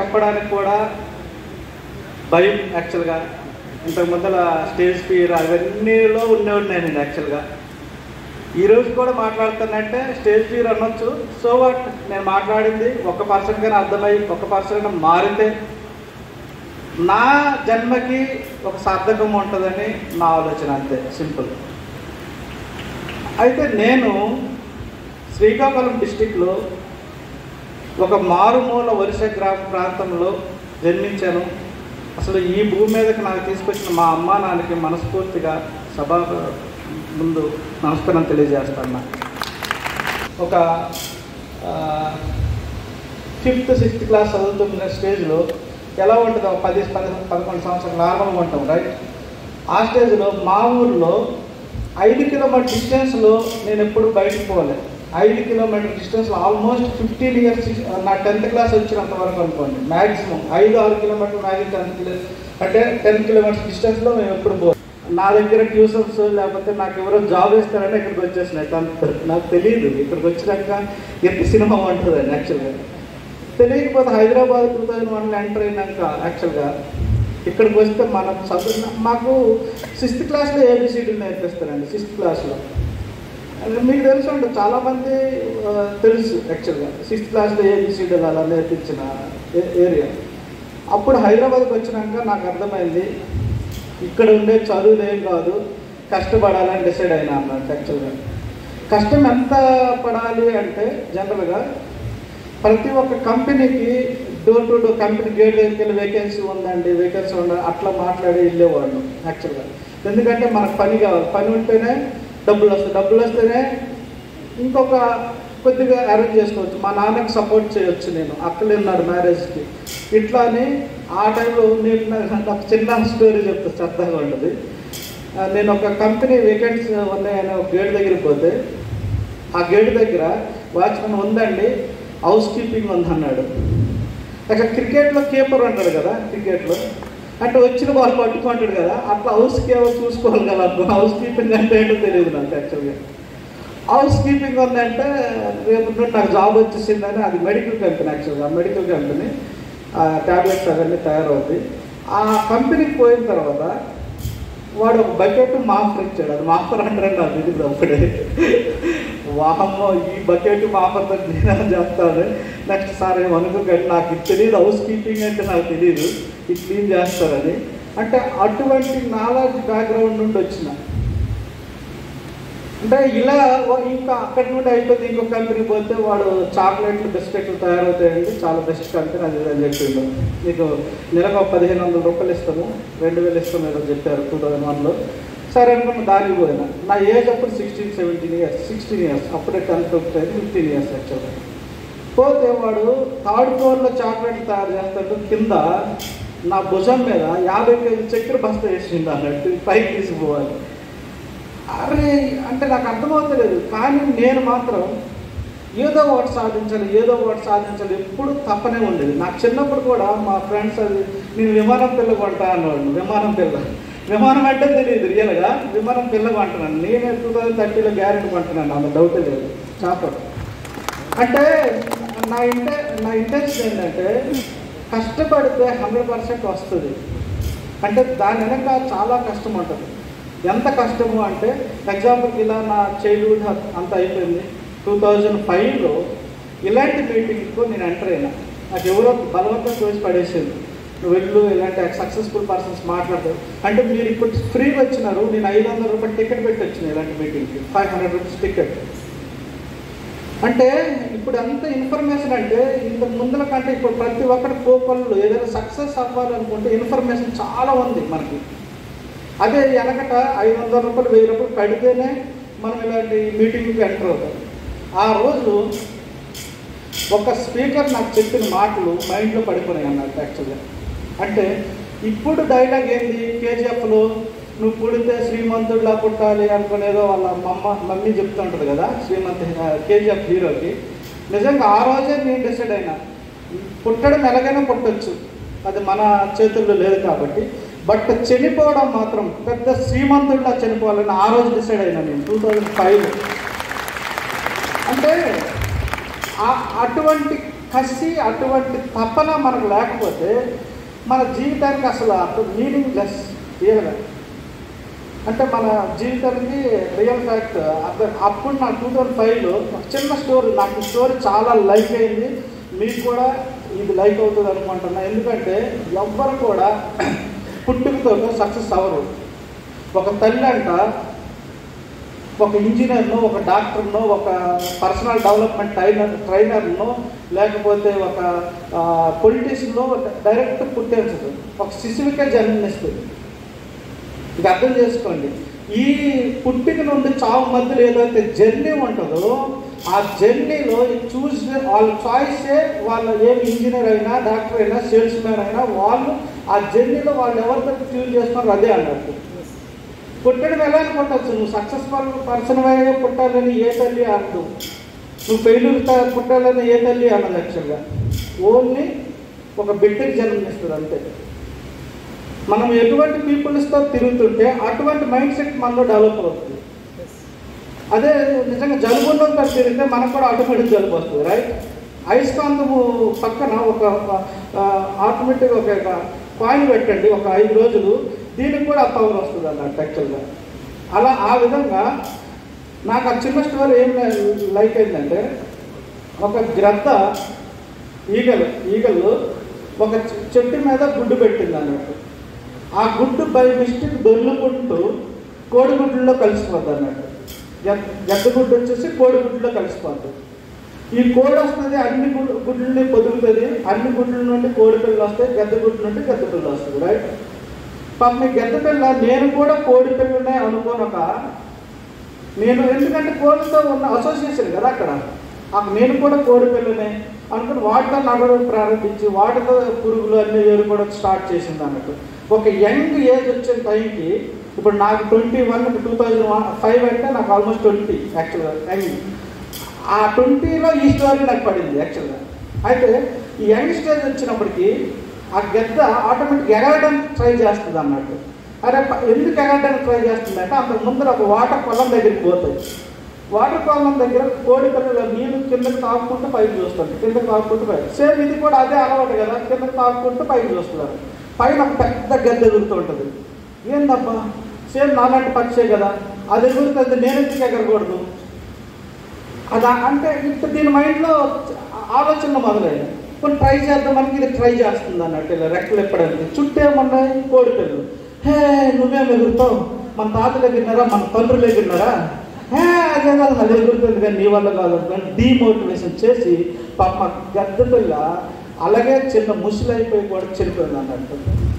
చెప్పడానికి కూడా భయం యాక్చువల్గా ఇంతకు ముందర స్టేజ్ ఫియర్ అవన్నీలో ఉండేవాడిని నేను యాక్చువల్గా ఈ రోజు కూడా మాట్లాడుతానంటే స్టేజ్ ఫియర్ అనొచ్చు సో వాట్ నేను మాట్లాడింది ఒక పర్సన్ కానీ అర్థమై ఒక పర్సన్ మారితే నా జన్మకి ఒక సార్థకం ఉంటుందని నా ఆలోచన అంతే సింపుల్ అయితే నేను శ్రీకాకుళం డిస్టిక్లో ఒక మారుమూల వరుస గ్రామ ప్రాంతంలో జన్మించాను అసలు ఈ భూమి మీదకి నాకు తీసుకొచ్చిన మా అమ్మా నాన్నకి మనస్ఫూర్తిగా సభ ముందు నమస్కారం తెలియజేస్తాను ఒక ఫిఫ్త్ సిక్స్త్ క్లాస్ చదువుతున్న స్టేజ్లో ఎలా ఉంటుంది ఒక పది పది పదకొండు సంవత్సరాలు నార్మల్గా ఉంటాం రైట్ ఆ స్టేజ్లో మా ఊర్లో ఐదు కిలోమీటర్ డిస్టెన్స్లో నేను ఎప్పుడు బయటకు పోలేదు ఐదు కిలోమీటర్ డిస్టెన్స్లో ఆల్మోస్ట్ ఫిఫ్టీన్ ఇయర్స్ నా టెన్త్ క్లాస్ వచ్చినంత వరకు అనుకోండి మ్యాక్సిమం ఐదు ఆరు కిలోమీటర్ మ్యాక్సిమం టెన్త్ కిలో అంటే టెన్ కిలోమీటర్స్ డిస్టెన్స్లో మేము ఎప్పుడు పో నా దగ్గర ట్యూషన్స్ లేకపోతే నాకు ఎవరో జాబ్ ఇస్తారంటే ఇక్కడికి వచ్చేసినాయి టెన్త్ నాకు తెలియదు ఇక్కడికి వచ్చినాక ఎంత సినిమా ఉంటుందని యాక్చువల్గా తెలియకపోతే హైదరాబాద్ టూ థౌజండ్ వన్లో ఎంటర్ అయినాక యాక్చువల్గా ఇక్కడికి వస్తే మనం చదువు మాకు సిక్స్త్ క్లాస్లో ఏబిసిడీలు నేర్పిస్తారండి సిక్స్త్ క్లాస్లో మీకు తెలుసు అంటే చాలామంది ఆ, తెలుసు యాక్చువల్గా సిక్స్త్ క్లాస్లో ఏబిసిడీలు అలా నేర్పించిన ఏ- ఏరియా అప్పుడు హైదరాబాద్కి వచ్చినాక నాకు అర్థమైంది ఇక్కడ ఉండే చదువులు ఏం కాదు కష్టపడాలని డిసైడ్ అయినా అన్నట్టు యాక్చువల్గా కష్టం ఎంత పడాలి అంటే జనరల్గా ప్రతి ఒక్క కంపెనీకి door to door company gate దగ్గరికి వెళ్ళి వేకెన్సీ ఉందండి వేకెన్సీ ఉందండి అట్లా మాట్లాడి వెళ్ళేవాళ్ళు యాక్చువల్గా ఎందుకంటే మనకు పని కావాలి పని ఉంటేనే డబ్బులు వస్తాయి డబ్బులు వస్తేనే ఇంకొక కొద్దిగా అరేంజ్ చేసుకోవచ్చు మా నాన్నకి సపోర్ట్ చేయొచ్చు నేను అక్కలే ఉన్నారు మ్యారేజ్కి ఇట్లా అని ఆ టైంలో నేను నాకు ఒక చిన్న స్టోరీ చెప్తా సరదాగా ఉంటుంది ఆ, నేను ఒక కంపెనీ వేకెన్సీ ఉన్నాయని ఒక గేట్ దగ్గరికి పోతే ఆ గేట్ దగ్గర వాచ్మెన్ ఉందండి హౌస్ కీపింగ్ ఉంది అన్నాడు అక్కడ క్రికెట్లో కీపర్ అంటాడు కదా క్రికెట్లో అంటే వచ్చిన బాల్ పట్టుకుంటాడు కదా అట్లా హౌస్ కీపర్ చూసుకోవాలి కదా అప్పుడు హౌస్ కీపింగ్ అంటే ఏంటో తెలియదు నాకు యాక్చువల్గా హౌస్ కీపింగ్ ఉందంటే రేపు నుండి నాకు జాబ్ వచ్చేసిందని అది మెడికల్ కంపెనీ యాక్చువల్గా మెడికల్ కంపెనీ ట్యాబ్లెట్స్ అవన్నీ తయారవుతాయి ఆ కంపెనీకి పోయిన తర్వాత వాడు ఒక బకెట్ మాఫర్ ఇచ్చాడు అది మాఫర్ అంటారండి నాకు తెలియదు అప్పుడే వాహమ్మో ఈ బకెట్ మాఫర్తో నేను చేస్తాను నెక్స్ట్ సార్ ఏమో అనుకోకండి నాకు ఇది తెలియదు హౌస్ కీపింగ్ అంటే నాకు తెలియదు ఇది క్లీన్ చేస్తారని అంటే అటువంటి నాలెడ్జ్ బ్యాక్గ్రౌండ్ నుండి వచ్చిన అంటే ఇలా ఓ- ఇంకా అక్కడి నుండి అయిపోతే ఇంకో కంపెనీకి పోతే వాడు చాక్లెట్లు బిస్కెట్లు తయారవుతాయండి చాలా బెస్ట్ కంపెనీ అది ఇది అని చెప్పిండు మీకు నెలకు ఒక పదిహేను వందల రూపాయలు ఇస్తాము రెండు వేలు ఇస్తాము ఏదో చెప్పారు టూ థౌజండ్ వన్లో సరే అనుకున్న దానికి పోయినా నా ఏజ్ అప్పుడు sixteen seventeen years sixteen years అప్పుడే టెన్త్ ఫిఫ్టీన్ ఫిఫ్టీన్ ఇయర్స్ యాక్చువల్గా పోతే వాడు థర్డ్ ఫ్లోర్లో చాక్లెట్ తయారు చేస్తాడు కింద నా భుజం మీద యాభై కేజీ చక్కెర బస్తా వేసిండు అన్నట్టు పైకి తీసుకుపోవాలి అరే అంటే నాకు అర్థమవుతలేదు కానీ నేను మాత్రం ఏదో ఒకటి సాధించాలి ఏదో ఒకటి సాధించాలి ఎప్పుడు తప్పనే ఉండేది నాకు చిన్నప్పుడు కూడా మా ఫ్రెండ్స్ అది నేను విమానం పిల్ల కొంటా అన్నవాడు విమానం పిల్ల విమానం అంటే తెలియదు రియల్గా విమానం పిల్ల కొంటున్నాను నేను టూ థౌజండ్ థర్టీలో గ్యారెంటీ కొంటున్నాను అంత డౌటే లేదు చాపడు అంటే నా ఇంటే నా ఇంటెన్షన్ ఏంటంటే కష్టపడితే హండ్రెడ్ పర్సెంట్ వస్తుంది అంటే దాని వెనక చాలా కష్టం ఉంటుంది ఎంత కష్టము అంటే ఎగ్జాంపుల్కి ఇలా నా చైల్డ్హుడ్ అంత అయిపోయింది టూ థౌజండ్ ఫైవ్లో ఇలాంటి మీటింగ్కు నేను ఎంటర్ అయినా నాకు ఎవరో బలవంతం చూసి పడేసింది నువ్వు వెళ్ళు ఇలాంటి సక్సెస్ఫుల్ పర్సన్స్ మాట్లాడతారు అంటే మీరు ఇప్పుడు ఫ్రీగా వచ్చినారు నేను ఐదు వందల రూపాయలు టికెట్ పెట్టి వచ్చిన ఇలాంటి మీటింగ్కి ఫైవ్ హండ్రెడ్ రూపీస్ టికెట్ అంటే ఇప్పుడు అంత ఇన్ఫర్మేషన్ అంటే ఇంత ముందుల కంటే ఇప్పుడు ప్రతి ఒక్కరి పోకళ్ళు ఏదైనా సక్సెస్ అవ్వాలనుకుంటే ఇన్ఫర్మేషన్ చాలా ఉంది మనకి అదే వెనకట ఐదు వందల రూపాయలు వెయ్యి రూపాయలు కడితేనే మనం ఇలాంటి మీటింగ్కి ఎంటర్ అవుతాం ఆ రోజు ఒక స్పీకర్ నాకు చెప్పిన మాటలు మైండ్లో పడిపోయాయి అన్నట్టు యాక్చువల్గా అంటే ఇప్పుడు డైలాగ్ ఏంది కేజీఎఫ్లో నువ్వు పుడితే శ్రీమంతుడిలా పుట్టాలి అనుకునేదో వాళ్ళ మమ్మ మమ్మీ చెప్తుంటుంది కదా శ్రీమంత్ కేజీఎఫ్ హీరోకి నిజంగా ఆ రోజే నేను డిసైడ్ అయినా పుట్టడం ఎలాగైనా పుట్టొచ్చు అది మన చేతుల్లో లేదు కాబట్టి బట్ చనిపోవడం మాత్రం పెద్ద శ్రీమంతుడిలా చనిపోవాలని ఆ రోజు డిసైడ్ అయినా నేను టూ థౌజండ్ ఫైవ్ అంటే ఆ- అటువంటి కసి అటువంటి తపన మనకు లేకపోతే మన జీవితానికి అసలు అప్పుడు మీనింగ్ లెస్ రియల్గా అంటే మన జీవితానికి రియల్ ఫ్యాక్ట్ అప్పుడు అప్పుడు నా టూ థౌజండ్ ఫైవ్లో ఒక చిన్న స్టోరీ నాకు ఈ స్టోరీ చాలా లైక్ అయింది మీకు కూడా ఇది లైక్ అవుతుంది అనుకుంటున్నా ఎందుకంటే ఎవ్వరు కూడా పుట్టుకతో సక్సెస్ అవ్వరు ఒక తల్లి అంట ఒక ఇంజనీర్ను ఒక డాక్టర్ను ఒక పర్సనల్ డెవలప్మెంట్ ట్రైనర్ ట్రైనర్ను లేకపోతే ఒక పొలిటీషియన్లో డైరెక్ట్ పుట్టేస్తుంది ఒక శిశువుకే జన్మనిస్తుంది ఇది అర్థం చేసుకోండి ఈ పుట్టిక నుండి చావు మధ్యలో ఏదైతే జర్నీ ఉంటుందో ఆ జర్నీలో చూస్ వాళ్ళ చాయిసే వాళ్ళ ఏం ఇంజనీర్ అయినా డాక్టర్ అయినా సేల్స్ మ్యాన్ అయినా వాళ్ళు ఆ జర్నీలో వాళ్ళు ఎవరితో ఫ్యూల్ చేస్తున్నారో అదే అన్నట్టు పుట్టడం ఎలా అనుకుంటచ్చు నువ్వు సక్సెస్ఫుల్ పర్సన్ అయ్యే పుట్టాలని ఏ తల్లి అనదు నువ్వు ఫెయిల్యూర్ పుట్టాలని ఏ తల్లి అన్నది యాక్చువల్గా ఓన్లీ ఒక బిడ్డకి జన్మనిస్తుంది అంతే మనం ఎటువంటి పీపుల్స్తో తిరుగుతుంటే అటువంటి మైండ్ సెట్ మనలో డెవలప్ అవుతుంది అదే నిజంగా జలుబు ఉన్నంత తిరిగితే మనకు కూడా ఆటోమేటిక్ జలుబు వస్తుంది రైట్ అయస్కాంతము పక్కన ఒక ఆటోమేటిక్ ఒక కాయిన్ పెట్టండి ఒక ఐదు రోజులు దీనికి కూడా పవర్ వస్తుంది అన్నట్టు యాక్చువల్గా అలా ఆ విధంగా నాకు ఆ చిన్న స్టోరీ ఏం లైక్ అయిందంటే ఒక గ్రద్ద ఈగలు ఈగలు ఒక చె- చెట్టు మీద గుడ్డు పెట్టింది అన్నట్టు ఆ గుడ్డు బై మిస్టేక్ దొర్లుకుంటూ కోడిగుడ్డులో కలిసిపోద్ది అన్నట్టు గెద్ద గెద్ద గుడ్డు వచ్చేసి కోడిగుడ్డులో కలిసిపోద్ది ఈ కోడి వస్తుంది అన్ని గుడ్ గుడ్లని పొదుగుతుంది అన్ని గుడ్ల నుండి కోడి పిల్లలు వస్తాయి గెద్ద గుడ్ల నుండి గెద్ద పిల్లలు వస్తుంది రైట్ పాపం ఈ గెద్ద పిల్ల నేను కూడా కోడి పిల్లనే అనుకోనక నేను ఎందుకంటే కోడితో ఉన్న అసోసియేషన్ కదా అక్కడ ఆ నేను కూడా కోడి పిల్లనే అనుకుని వాటితో నడవడం ప్రారంభించి వాటితో పురుగులు అన్ని ఏరుకోవడం స్టార్ట్ చేసింది అన్నట్టు ఒక యంగ్ ఏజ్ వచ్చిన టైంకి ఇప్పుడు నాకు twenty one two thousand one five అంటే నాకు ఆల్మోస్ట్ ట్వంటీ యాక్చువల్గా యంగ్ ఆ ట్వంటీలో ఈ స్టోరీ నాకు పడింది యాక్చువల్గా అయితే ఈ యంగ్ స్టేజ్ వచ్చినప్పటికీ ఆ గద్ద ఆటోమేటిక్ ఎగరడానికి ట్రై చేస్తుంది అన్నట్టు అరే ప- ఎందుకు ఎగరడానికి ట్రై చేస్తుంది అంటే అంతకు ముందర ఒక వాటర్ పొలం దగ్గరికి పోతుంది వాటర్ పొలం దగ్గర కోడి పిల్లలు నీళ్ళు కిందకి తాగుకుంటూ పైకి చూస్తుంది కిందకి తాగుకుంటూ పైకి సేమ్ ఇది కూడా అదే అలవాటు కదా కిందకి తాగుకుంటూ పైకి చూస్తున్నారు పైన ఒక పెద్ద గద్ద ఎగురుతూ ఉంటుంది ఏందబ్బా సేమ్ నాలాంటి పక్షే కదా అది ఎగురుతుంది నేను ఎందుకు ఎగరకూడదు అదా అంటే ఇప్పుడు దీని మైండ్లో ఆలోచనలు మొదలైనవి కొన్ని ట్రై చేద్దామని ఇది ట్రై చేస్తుంది అన్నట్టు ఇలా రెక్కలు ఎప్పడానికి చుట్టూ ఏమన్నాయి కోడి పిల్లలు హే నువ్వేం ఎగురుతావు మన తాతలు ఎగిరినారా మన తండ్రులు ఎగిరినారా హే అదే కాదు అది ఎగురుతుంది కానీ నీ వల్ల కాదు అని డీమోటివేషన్ చేసి పాప గద్ద పిల్ల అలాగే చిన్న ముసలైపోయి కూడా చనిపోయింది అన్నట్టు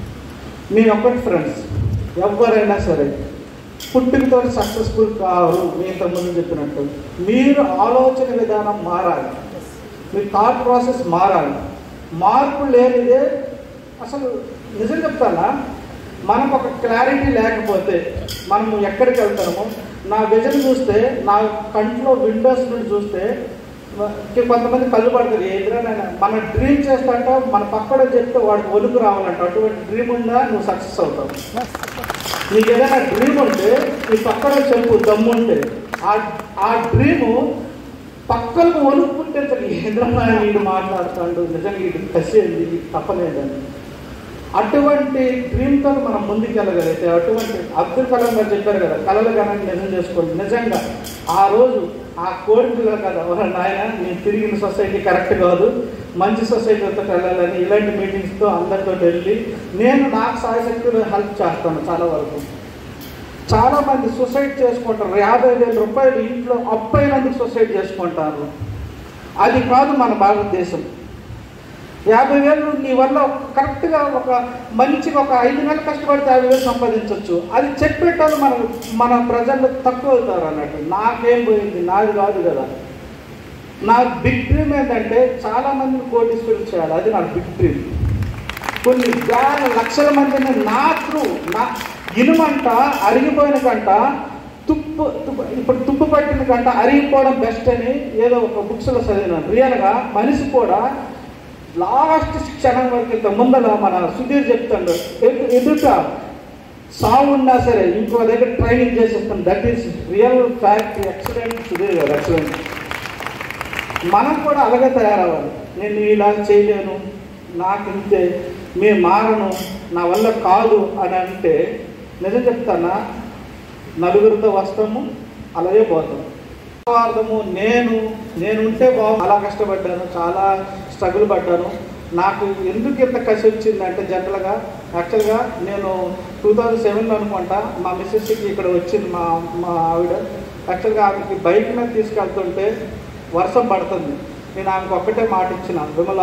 నేను ఒక్కటి ఫ్రెండ్స్ ఎవరైనా సరే పుట్టుకతో సక్సెస్ఫుల్ కారు మీ ఇంతకుముందు చెప్పినట్టు మీరు ఆలోచన విధానం మారాలి మీ థాట్ ప్రాసెస్ మారాలి మార్పు లేనిదే అసలు నిజం చెప్తానా మనకు ఒక క్లారిటీ లేకపోతే మనము ఎక్కడికి వెళ్తామో నా విజన్ చూస్తే నా కంట్లో విండోస్ నుండి చూస్తే మ- కొంతమంది కళ్ళు పడతారు ఏదైనా మన డ్రీమ్ చేస్తాంట మన పక్కన చెప్తే వాడికి ఒలుకు రావాలంట అటువంటి డ్రీమ్ ఉందా నువ్వు సక్సెస్ అవుతావు నీకు ఏదైనా డ్రీమ్ ఉంటే నీ పక్కన చెప్పు దమ్ము ఉంటే ఆ ఆ డ్రీము పక్కలకు వణుకుంటే ఏదన్నా వీడు మాట్లాడుతాడు నిజంగా ఇది కసేది తప్పలేదని అటువంటి డ్రీమ్తో మనం ముందుకెళ్ళగలిగితే అటువంటి అబ్దుల్ కలాం గారు చెప్పారు కదా కళలు కనని నిజం చేసుకోండి నిజంగా ఆ రోజు ఆ కోడి పిల్లలు కదా ఒక నాయన నేను తిరిగిన సొసైటీ కరెక్ట్ కాదు మంచి సొసైటీతో వెళ్ళాలని ఇలాంటి మీటింగ్స్తో అందరితో వెళ్ళి నేను నాకు సాయశక్తిలో హెల్ప్ చేస్తాను చాలా వరకు చాలా మంది సూసైడ్ చేసుకుంటారు యాభై వేల రూపాయలు ఇంట్లో అప్పు అయినందుకు సూసైడ్ చేసుకుంటారు అది కాదు మన భారతదేశం యాభై వేలు నీ వల్ల కరెక్ట్గా ఒక మంచిగా ఒక ఐదు నెలలు కష్టపడితే యాభై వేలు సంపాదించవచ్చు అది చెప్పేటోళ్ళు మన మన ప్రజలు తక్కువ అవుతారు అన్నట్టు నాకేం పోయింది నాది కాదు కదా నా బిగ్ డ్రీమ్ ఏంటంటే చాలా మందిని కోటీశ్వరులు చేయాలి అది నా బిగ్ డ్రీమ్ కొన్ని వేల లక్షల మందిని నా త్రూ నా ఇనుమంట అరిగిపోయిన కంట తుప్పు తుప్పు ఇప్పుడు తుప్పు పట్టిన కంట అరిగిపోవడం బెస్ట్ అని ఏదో ఒక బుక్స్లో చదివినాను రియల్గా మనిషి కూడా లాస్ట్ క్షణం వరకు ఇంత ముందర మన సుధీర్ చెప్తాడు ఎదు ఎదుట సాగు ఉన్నా సరే ఇంకో దగ్గర ట్రైనింగ్ చేసేస్తాను that is real fact excellent Sudheer గారు ఎక్సలెంట్ మనం కూడా అలాగే తయారవ్వాలి నేను ఇలా చేయలేను నాకు ఇంతే మేము మారను నా వల్ల కాదు అని అంటే నిజం చెప్తానా నలుగురితో వస్తాము అలాగే పోతాము స్వార్థము నేను నేను ఉంటే బాగు చాలా కష్టపడ్డాను చాలా స్ట్రగుల్ పడ్డాను నాకు ఎందుకు ఇంత కసి వచ్చిందంటే జనరల్గా యాక్చువల్గా నేను టూ థౌజండ్ సెవెన్లో అనుకుంటా మా మిస్సెస్కి ఇక్కడ వచ్చింది మా మా ఆవిడ యాక్చువల్గా ఆమెకి బైక్ మీద తీసుకెళ్తుంటే వర్షం పడుతుంది నేను ఆమెకు ఒక్కటే మాట ఇచ్చిన విమల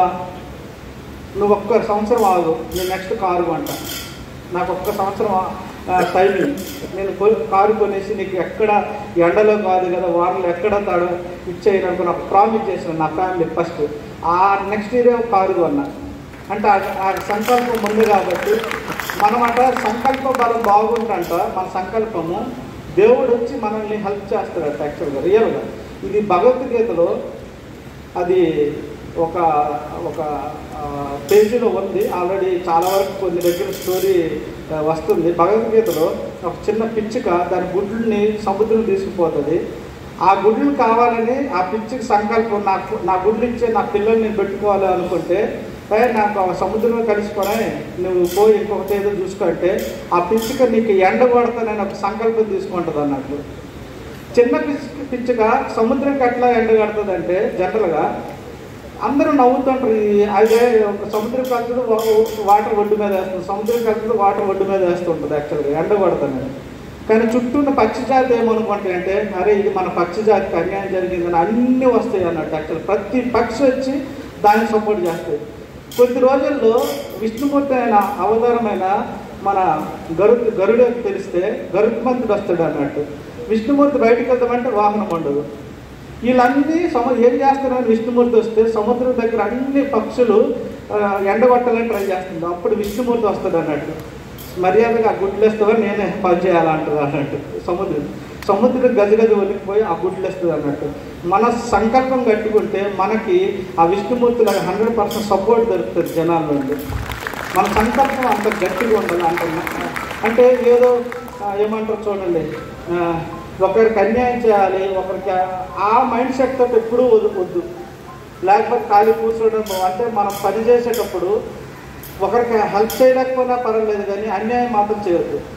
నువ్వు ఒక్క సంవత్సరం ఆగు నేను నెక్స్ట్ కారు కొంటా నాకు ఒక్క సంవత్సరం టైమింగ్ నేను కొ- కారు కొనేసి నీకు ఎక్కడ ఎండలో కాదు కదా వానలో ఎక్కడ తడ ఇచ్చేయడానికి నాకు ప్రామిస్ చేసిన నా ఫ్యామిలీ ఫస్ట్ ఆ నెక్స్ట్ ఇయర్ కారు కొన్నా అంటే ఆ- ఆ సంకల్పం ఉంది కాబట్టి మనమాట సంకల్ప బలం బాగుంటంట మన సంకల్పము దేవుడు వచ్చి మనల్ని హెల్ప్ చేస్తాడట యాక్చువల్గా రియల్గా ఇది భగవద్గీతలో అది ఒక ఒక ఆ, పేజీలో ఉంది ఆల్రెడీ చాలా వరకు కొన్ని దగ్గర స్టోరీ ఆ, వస్తుంది భగవద్గీతలో ఒక చిన్న పిచ్చుక దాని గుడ్లని సముద్రం తీసుకుపోతుంది ఆ గుడ్లు కావాలని ఆ పిచ్చికి సంకల్పం నాకు నా గుడ్లు ఇచ్చే నా పిల్లల్ని నేను పెట్టుకోవాలి అనుకుంటే "ఏ, నాకు ఆ సముద్రంలో కలిసిపోయి నువ్వు పోయి ఇంకొకటి ఏదో చూసుకుంటే ఆ పిచ్చుక నీకు ఎండ కొడతానని ఒక సంకల్పం తీసుకుంటుంది అన్నట్లు చిన్న పిచ్చుక పిచ్చుక సముద్రంకి ఎట్లా ఎండగడుతుంది అంటే జనరల్గా అందరూ నవ్వుతుంటారు ఈ అదే ఒక సముద్రం కలుపుడు వాటర్ ఒడ్డు మీద వేస్తుంది సముద్రం కలుపుడు వాటర్ ఒడ్డు మీద వేస్తుంటుంది యాక్చువల్గా ఎండ కొడుతుంది కానీ చుట్టూ ఉన్న పక్షి జాతి ఏమనుకుంటాయి అంటే అరే ఇది మన పక్షి జాతికి అన్యాయం జరిగిందని అన్నీ వస్తాయి అన్నట్టు యాక్చువల్ ప్రతి పక్షి వచ్చి దాన్ని సపోర్ట్ చేస్తాయి కొద్ది రోజుల్లో విష్ణుమూర్తి అయిన అవతారమైన మన గరుడు గరుడు తెలిస్తే గరుత్మంతుడు వస్తాడు అన్నట్టు విష్ణుమూర్తి బయటకు వెళ్దామంటే వాహనం ఉండదు వీళ్ళన్నీ సము ఏం చేస్తున్నారని విష్ణుమూర్తి వస్తే సముద్రం దగ్గర అన్ని పక్షులు ఆ, ఎండగొట్టాలని ట్రై చేస్తుంది అప్పుడు విష్ణుమూర్తి వస్తాడు అన్నట్టు మర్యాదగా ఆ గుడ్లు వేస్తావా నేనే పని చేయాలంటారు అన్నట్టు సముద్రం సముద్రం గజగజ ఒలికిపోయి ఆ గుడ్లు వేస్తుంది అన్నట్టు మన సంకల్పం కట్టుకుంటే మనకి ఆ విష్ణుమూర్తి లాగా హండ్రెడ్ పర్సెంట్ సపోర్ట్ దొరుకుతుంది జనాల నుండి మన సంకల్పం అంత గట్టిగా ఉండాలి అంటున్నా అంటే ఏదో ఆ, ఏమంటారు చూడండి ఆ, ఒకరికి అన్యాయం చేయాలి ఒకరికి ఆ- ఆ మైండ్ సెట్ తోటి ఎప్పుడూ వద్దు వద్దు లేకపోతే ఖాళీ కూర్చోవడం అంటే మనం పని చేసేటప్పుడు ఒకరికి హెల్ప్ చేయలేకపోయినా పర్వాలేదు కానీ అన్యాయం మాత్రం చేయొద్దు